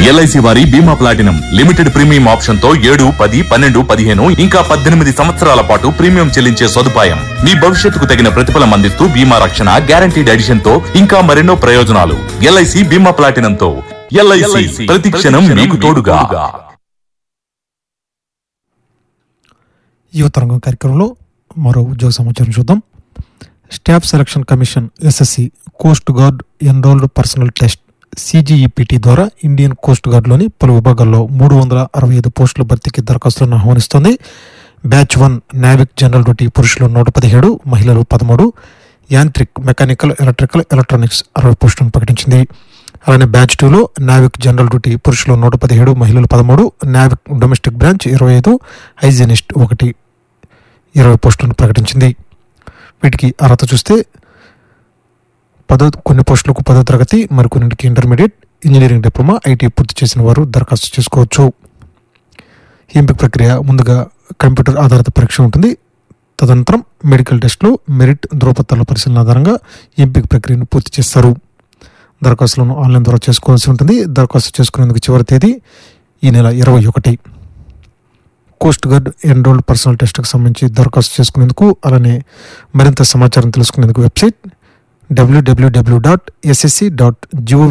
LIC వారి బీమా platinum limited premium option తో ఏడు పది పన్నెండు పదిహేను ఇంకా పద్దెనిమిది సంవత్సరాల పాటు ప్రీమియం చెల్లించే సదుపాయం మీ భవిష్యత్తుకు తగిన ప్రతిఫలం అందిస్తూ బీమా రక్షణ గ్యారంటీడ్ ఎడిషన్ తో ఇంకా మరెన్నో ప్రయోజనాలు ఎల్ఐసి బీమా ప్లాటినం తో ఎల్ఐసి ప్రతి క్షణం మీకు తోడుగా యువతరంగం కార్యక్రమంలో మరో ఉద్యోగ సమాచారం చూద్దాం staff selection commission SSC coast guard enrolled personnel test CGEPT ద్వారా ఇండియన్ కోస్ట్ గార్డ్లోని పలు విభాగాల్లో మూడు వందల అరవై ఐదు పోస్టుల భర్తీకి దరఖాస్తులను ఆహ్వానిస్తోంది batch one Navik general duty పురుషులు నూట పదిహేడు మహిళలు పదమూడు యాంత్రిక్ మెకానికల్ ఎలక్ట్రికల్ ఎలక్ట్రానిక్స్ అరవై పోస్టులను ప్రకటించింది అలానే బ్యాచ్ టూలో నావిక్ జనరల్ డ్యూటీ పురుషులు నూట పదిహేడు మహిళలు పదమూడు నావిక్ డొమెస్టిక్ బ్రాంచ్ ఇరవై ఐదు హైజీనిస్ట్ ఒకటి ఇరవై పోస్టులను ప్రకటించింది వీటికి అర్హత చూస్తే పదో కొన్ని పోస్టులకు పదో తరగతి మరికొన్నింటికి ఇంటర్మీడియట్ ఇంజనీరింగ్ డిప్లొమా ఐటీ పూర్తి చేసిన వారు దరఖాస్తు చేసుకోవచ్చు ఎంపిక ప్రక్రియ ముందుగా కంప్యూటర్ ఆధారిత పరీక్ష ఉంటుంది తదనంతరం మెడికల్ టెస్ట్లో మెరిట్ ధ్రువపత్రాల పరిశీలన ఆధారంగా ఎంపిక ప్రక్రియను పూర్తి చేస్తారు దరఖాస్తులను ఆన్లైన్ ద్వారా చేసుకోవాల్సి ఉంటుంది దరఖాస్తు చేసుకునేందుకు చివరి తేదీ ఈ నెల ఇరవై ఒకటి కోస్ట్ గార్డ్ ఎన్రోల్డ్ పర్సనల్ టెస్ట్కి సంబంధించి దరఖాస్తు చేసుకునేందుకు అలానే మరింత సమాచారం తెలుసుకునేందుకు website WWW dot SSC dot Jio